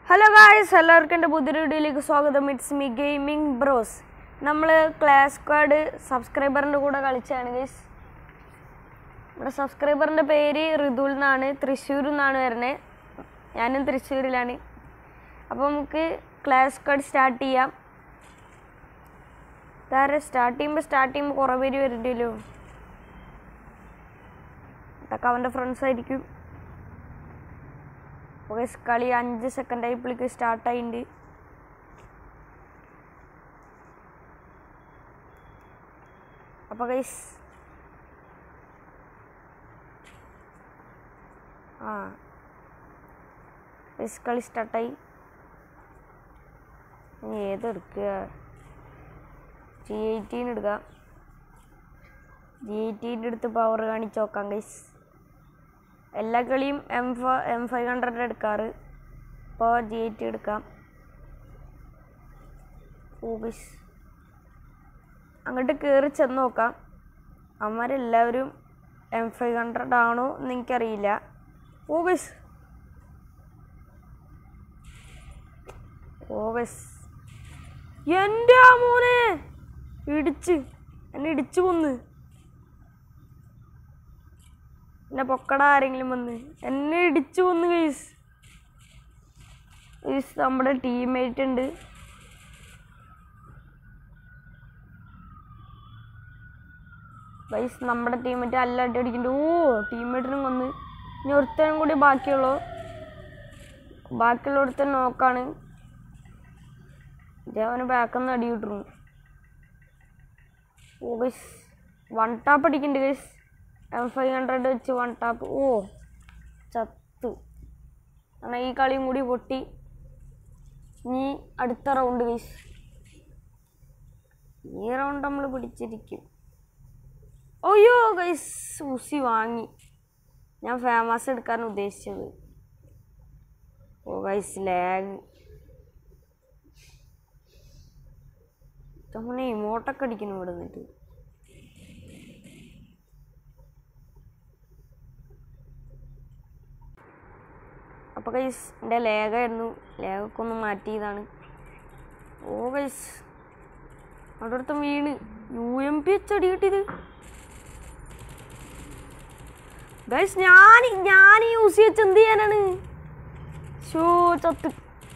hello guys എല്ലാവർക്കും എൻ്റെ പുതിയൊരു വീഡിയോയിലേക്ക് സ്വാഗതം ഇറ്റ്സ് മീ ഗെയിമിംഗ് ബ്രോസ് നമ്മൾ ക്ലാസ് കാർഡ് സബ്സ്ക്രൈബറിൻ്റെ കൂടെ കളിച്ചാണ് ഗൈസ് നമ്മുടെ സബ്സ്ക്രൈബറിൻ്റെ പേര് ഋതുൽ എന്നാണ് തൃശ്ശൂർ എന്നാണ് വരുന്നത് ഞാനും തൃശ്ശൂരിലാണ് അപ്പോൾ നമുക്ക് ക്ലാസ് കാർഡ് സ്റ്റാർട്ട് ചെയ്യാം ഇതാരെ സ്റ്റാർട്ട് ചെയ്യുമ്പോൾ സ്റ്റാർട്ട് ചെയ്യുമ്പോൾ കുറേ പേര് വരുന്നുണ്ടല്ലോ അതൊക്കെ അവൻ്റെ ഫ്രണ്ട്സ് ആയിരിക്കും അപ്പോൾ ഗൈസ് കളി അഞ്ച് സെക്കൻഡ് ആയപ്പോഴേക്ക് സ്റ്റാർട്ടായിട്ടുണ്ട് അപ്പോൾ ഗൈസ് ആ ഗൈസ് കളി സ്റ്റാർട്ടായി ഇനി ഏതെടുക്കുക ജി എയ്റ്റീൻ എടുക്കാം ജി എയ്റ്റീൻ്റെ അടുത്ത് പവർ കാണിച്ച് നോക്കാം ഗൈസ് എല്ലാ കളിയും എം ഫ എം ഫൈവ് ഹൺഡ്രഡ് എടുക്കാറ് ഇപ്പോൾ ജി എയ്റ്റ് എടുക്കാം ഓഗസ് അങ്ങോട്ട് കയറി ചെന്ന് നോക്കാം അവന്മാരെല്ലാവരും എം ഫൈവ് ഹൺഡ്രഡ് ആണോ എന്ന് എനിക്കറിയില്ല ഓഗസ് ഓഗസ് എൻ്റെ മോനെ ഇടിച്ച് എന്നെ ഇടിച്ചു കൊന്ന് എന്നെ പൊക്കട ആരെങ്കിലും വന്ന് എന്നെ ഇടിച്ചു കൊന്ന് ഗൈസ് ഗൈസ് നമ്മുടെ ടീംമേറ്റ് ഉണ്ട് ഗൈസ് നമ്മുടെ ടീംമേറ്റ് അല്ല അടി അടിക്കുന്നുണ്ട് ഓ ടീംമേറ്റിനും കൊന്ന് ഇനി ഒരുത്തനും കൂടി ബാക്കിയുള്ളൂ ബാക്കിയുള്ള ഒരുത്തൻ നോക്കാണ് അവന് ബാക്കിൽ അടി കിട്ടുന്നു ഓ ഗൈസ് വൺ ടാപ്പ് അടിക്കുന്നുണ്ട് ഗൈസ് എം ഫൈവ് ഹൺഡ്രഡ് വെച്ച് വൺ ടാപ്പ് ഓ ചത്തു കാരണം ഈ കളിയും കൂടി പൊട്ടി ഇനി അടുത്ത റൗണ്ട് ഗൈസ് ഈ റൗണ്ട് നമ്മൾ പിടിച്ചിരിക്കും അയ്യോ ഗൈസ് ഊസി വാങ്ങി ഞാൻ ഫേമസ് എടുക്കാൻ ഉദ്ദേശിച്ചത് ഓ ഗൈസ് ലാഗ് തവണ ഇമോട്ടൊക്കെ അടിക്കുന്നു ഇവിടെ നിന്നിട്ട് അപ്പോൾ ഗൈസ് എൻ്റെ ലേഖായിരുന്നു ലേഖൊക്കെ ഒന്ന് മാറ്റിയതാണ് ഓ ഗൈസ് അവിടെ വീണ് യു എം പി വെച്ച് അടി കിട്ടിയത് ഗൈസ് ഞാൻ ഞാൻ യൂസ് ചെയ്ത് എന്ത് ചെയ്യാനാണ് ഷോ ചത്ത്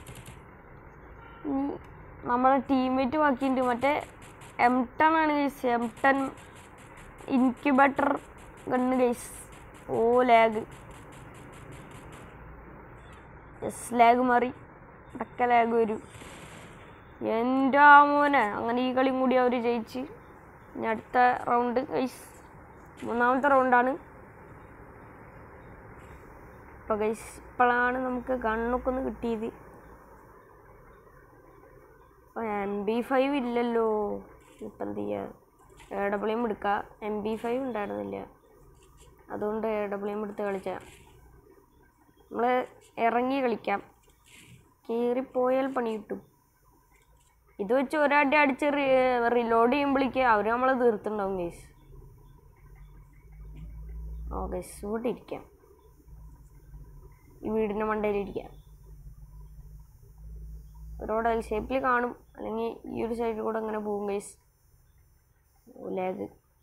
ഉം, നമ്മളെ ടീംമേറ്റ് ബാക്കിയുണ്ട് മറ്റേ എം ടെൻ ആണ് guys M ten incubator gun guys ഓ ലാഗ് എസ് ലാഗ് മാറി അടക്ക ലാഗ് വരും എൻ്റെ മോനെ അങ്ങനെ ഈ കളിയും കൂടി അവർ ജയിച്ച് ഇനി അടുത്ത റൗണ്ട് ഗൈസ് മൂന്നാമത്തെ റൗണ്ടാണ് ഇപ്പോൾ ഗൈസ് ഇപ്പോഴാണ് നമുക്ക് ഗണ്ണൊക്കെ ഒന്ന് കിട്ടിയത് അപ്പോൾ എം ബി ഫൈവ് ഇല്ലല്ലോ ഇപ്പം എന്ത് ചെയ്യുക എ ഡബ്ല്യു എം എടുക്കുക എം ബി ഫൈവ് ഉണ്ടായിരുന്നില്ല അതുകൊണ്ട് എ ഡബ്ല്യു എം എടുത്ത് കളിച്ചാൽ നമ്മൾ ഇറങ്ങി കളിക്കാം കയറിപ്പോയാൽ പണി കിട്ടും ഇത് വെച്ച് ഒരടി അടിച്ച് റിലോഡ് ചെയ്യുമ്പോഴേക്ക് അവർ നമ്മളെ തീർത്തുണ്ടാവും ഗേസ് ഓ ഗേസ് ഇവിടെ ഇരിക്കാം ഈ വീടിൻ്റെ മണ്ടയിൽ ഇരിക്കാം റോഡ് എൽ ഷേപ്പിൽ കാണും അല്ലെങ്കിൽ ഈ ഒരു സൈഡിൽ കൂടെ അങ്ങനെ പോകും ഗേസ് ലാഗ്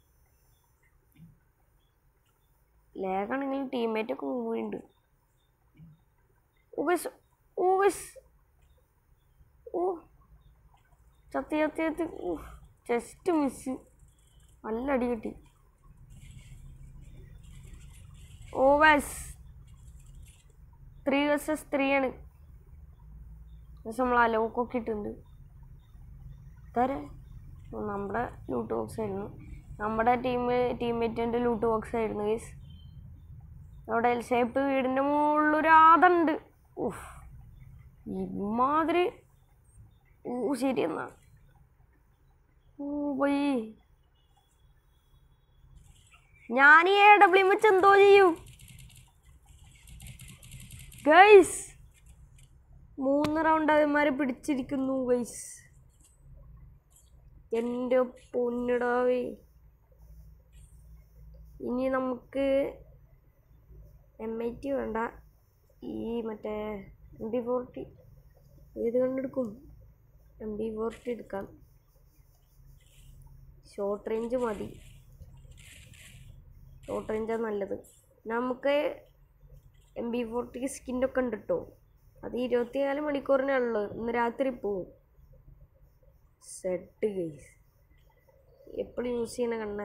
ലാഗാണെങ്കിൽ ടീംമേറ്റൊക്കെ മൂവ് ചെയ്യുന്നുണ്ട് ഊബസ് ഊബസ് ഓ ചത്തി ചത്തി ചത്തി ഊ ജസ്റ്റ് മിസ് നല്ല അടി കിട്ടി ഓവസ് ത്രീ വേഴ്സസ് ത്രീ ആണ് പക്ഷെ നമ്മൾ അലോക്കൊക്കെ ഇട്ടുണ്ട് തരേ നമ്മുടെ ലൂട്ട് ബോക്സ് ആയിരുന്നു നമ്മുടെ ടീം ടീംമേറ്റിൻ്റെ ലൂട്ട് ബോക്സ് ആയിരുന്നു ഗൈസ് അവിടെ എൽ ഷേപ്പ് വീടിൻ്റെ മുകളിലൊരു ആദുണ്ട് ഉഫ് ഇമാതിരി ഓ ശരി എന്നാ ഓ പോയി ഞാൻ ഈ എ ഡബ്ല്യു വെച്ച് എന്തോ ചെയ്യും ഗൈസ് മൂന്ന് റൗണ്ട് അവന്മാരെ പിടിച്ചിരിക്കുന്നു ഗൈസ് എൻ്റെ പൊന്നിടാവേ ഇനി നമുക്ക് എം ഐ ടി വേണ്ട ഈ മറ്റേ എം ബി ഫോർട്ടി ഏത് കണ്ടെടുക്കും എം ബി ഫോർട്ടി എടുക്കാം ഷോർട്ട് റേഞ്ച് മതി ഷോർട്ട് റേഞ്ചാണ് നല്ലത് നമുക്ക് എം ബി ഫോർട്ടി സ്കിൻ്റെ ഒക്കെ ഉണ്ട് കേട്ടോ അത് ഇരുപത്തിനാല് മണിക്കൂറിനുള്ളൂ ഇന്ന് രാത്രി പോവും സെറ്റ് ഗൈസ് എപ്പോഴും യൂസ് ചെയ്യണ കണ്ണ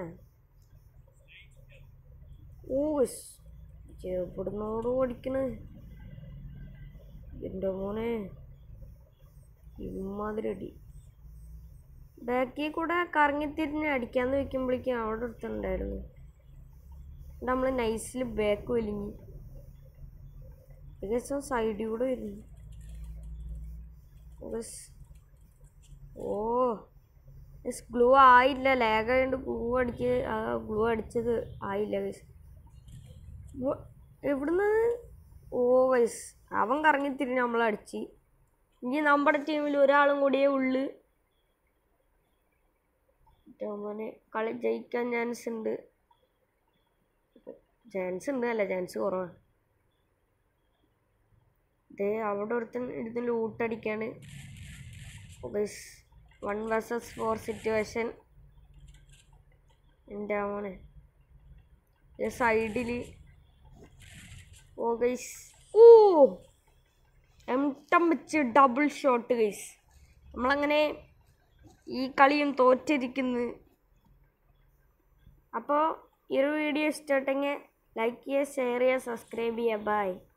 ഓ ചെറുപ്പെടുന്നോട് ഓടിക്കണ് എൻ്റെ മോനെ ഇമ്മാതിരി അടി ബാക്കിൽ കൂടെ കറങ്ങിത്തിരിഞ്ഞ് അടിക്കാന്ന് വെക്കുമ്പോഴേക്കും അവിടെ അടുത്തുണ്ടായിരുന്നു നമ്മൾ നൈസിൽ ബാക്ക് വലിഞ്ഞു ഏകദേശം സൈഡിൽ കൂടെ വരുന്നു ബസ് ഓ ഗ്ലൂ ആയില്ല ലാഗ് ആയതുകൊണ്ട് ഗ്ലൂ അടിക്ക് ആ ഗ്ലൂ അടിച്ചത് ആയില്ല ഗൈസ് എവിടുന്ന് ഓ വയസ് അവൻ കറങ്ങിത്തിരിഞ്ഞ് നമ്മളെ അടിച്ച് ഇനി നമ്മുടെ ടീമിൽ ഒരാളും കൂടിയേ ഉള്ളു അവനെ കളി ജയിക്കാൻ ചാൻസ് ഉണ്ട് ചാൻസ് ഉണ്ട് അല്ല ചാൻസ് കുറവാണ് ദേ അവിടെ ഒരുത്തൻ ഇരുന്ന് ലൂട്ടടിക്കാണ് വൺ വേഴ്സസ് ഫോർ സിറ്റുവേഷൻ എൻ്റെ മോനെ സൈഡിൽ ഓ ഗൈസ് ഓ എംടം വെച്ച് ഡബിൾ ഷോട്ട് ഗൈസ് നമ്മളങ്ങനെ ഈ കളിയും തോറ്റിരിക്കുന്നു അപ്പോൾ ഈ ഒരു വീഡിയോ ഇഷ്ടപ്പെട്ടെങ്കിൽ ലൈക്ക് ചെയ്യുക ഷെയർ ചെയ്യുക സബ്സ്ക്രൈബ് ചെയ്യുക ബൈ